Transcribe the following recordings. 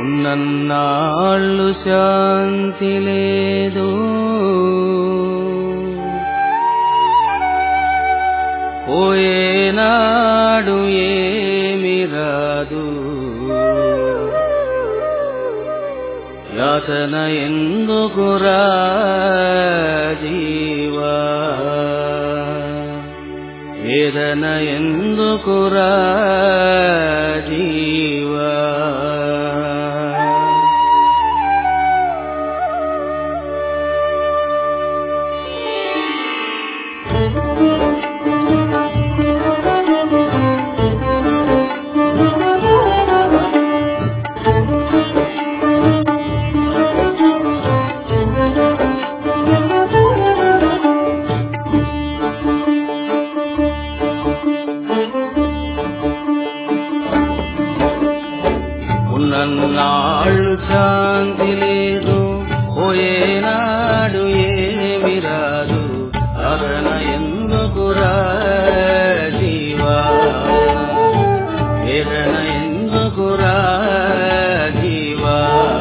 ఉన్నన్నాళ్ళు శాంతి లేదు పోయేనాడు ఏమి రాదు యాతన ఎందుకురా జీవా వేదన ఎందుకురా జీవా ఉన్నన్నాళ్ళు శాంతి లేదు పోయేనాడు ఏమి రాదు అరణ ఎందుకురా జీవా వేదన ఎందుకురా జీవా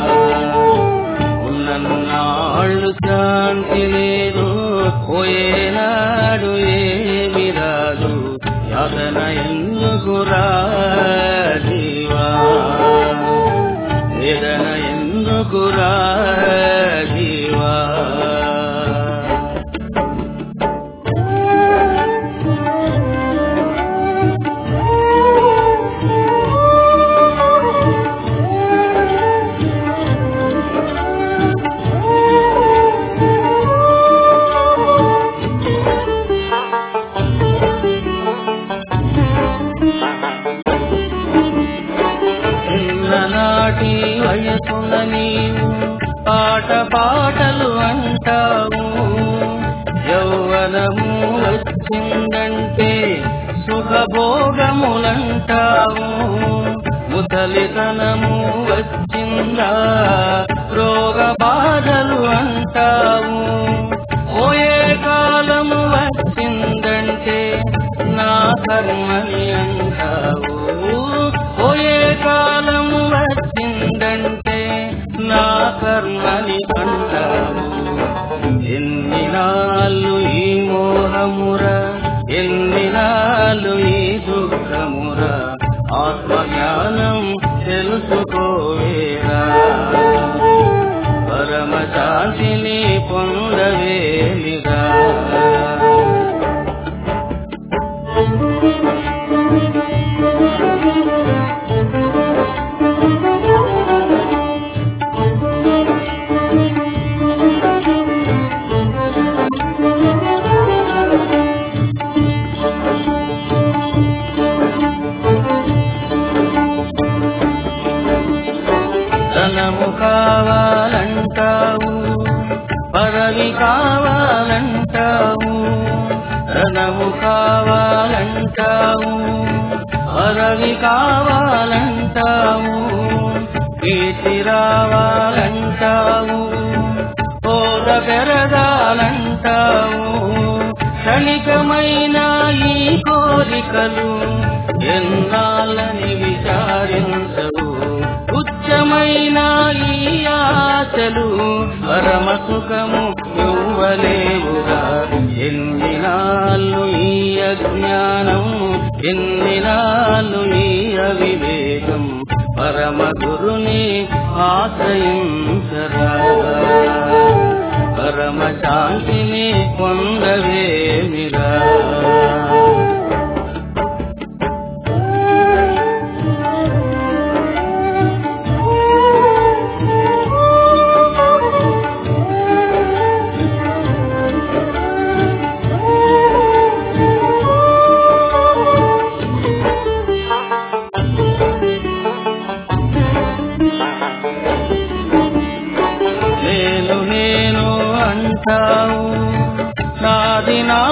ఉన్నన్నాళ్ళు శాంతి లేదు పోయేనాడు ఏమి రాదు యాతన ఎందుకురా జీవా వేదన ఎందుకురా జీవా చిన్ననాటి వయసున నీవు పాట పాటలు అంటావు యౌవనము వచ్చిందంటే సుఖభోగములంటావు ముసలితనము వచ్చిందా రోగ బాధలు అంటావు పోయే కాలము వచ్చిందంటే నా కర్మని అంటావు పోయే కాలము వచ్చిందంటే నా కర్మని అంటావు ఎన్ని నాళ్ళు ఈ మోహమురా ఎన్ని నాళ్ళు ఈ దుఃఖమురా ఆత్మజ్ఞానం తెలుసుకోవేరా పరమ శాంతిని పొందవేలిరా ధనము కావాలంటావు పదవి కావాలంటావు ధనము కావాలంటావు పదవి కావాలంటావు కీర్తి రావాలంటావు కోర పెరగాలంటావు క్షణికమైన ఈ కోరికలు ఎన్నాళ్ళని విచారించవు ఉచ్చమైన ఈ ఆశలు పరమ సుఖము ఇవ్వలేవుగా ఎన్ని నాళ్ళు ఈ అజ్ఞానం ఎన్ని నాళ్ళు ఈ అవివేకం పరమ గురుని ఆశ్రయించరా పరమ శాంతిని పొందవేమిరా నేను నేను అంటావు నాది నా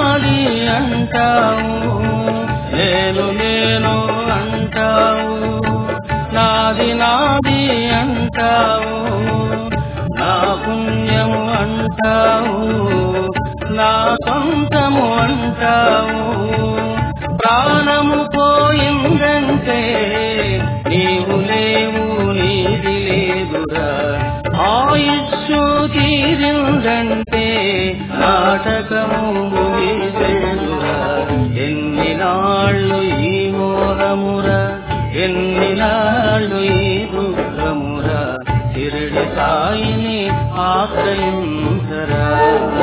తీరిందంటే నాటకము ముగిసేదురా ఎన్ని నాళ్ళు ఈ మోహమురా ఎన్ని నాళ్ళు ఈ దుఃఖమురా తిరిగి సాయిని ఆశ్రయించరా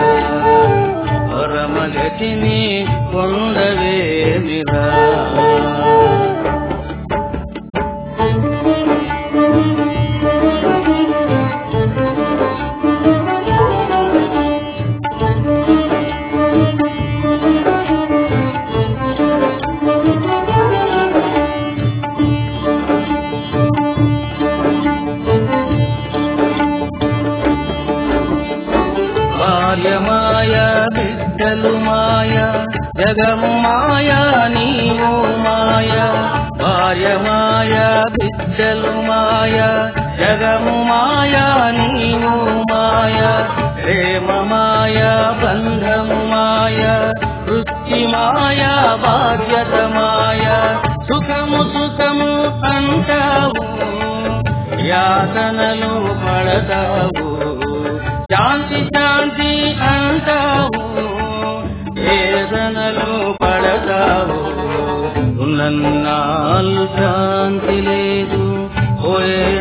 పరమగతిని పొందవేమిరా భార్య మాయ బిడ్డలు మాయ జగము మాయ నీవు మాయ భార్య మాయ బిడ్డలు మాయ జగము మాయ నీవు మాయ ప్రేమ మాయ బంధము మాయ వృత్తి మాయ బాధ్యత మాయ సుఖము సుఖము అంటావు యాతనలు పడతావు శాంతి శాంతి అంటావు వేదనలు పడతావు ఉన్నన్నాళ్ళు శాంతి లేదు పోయే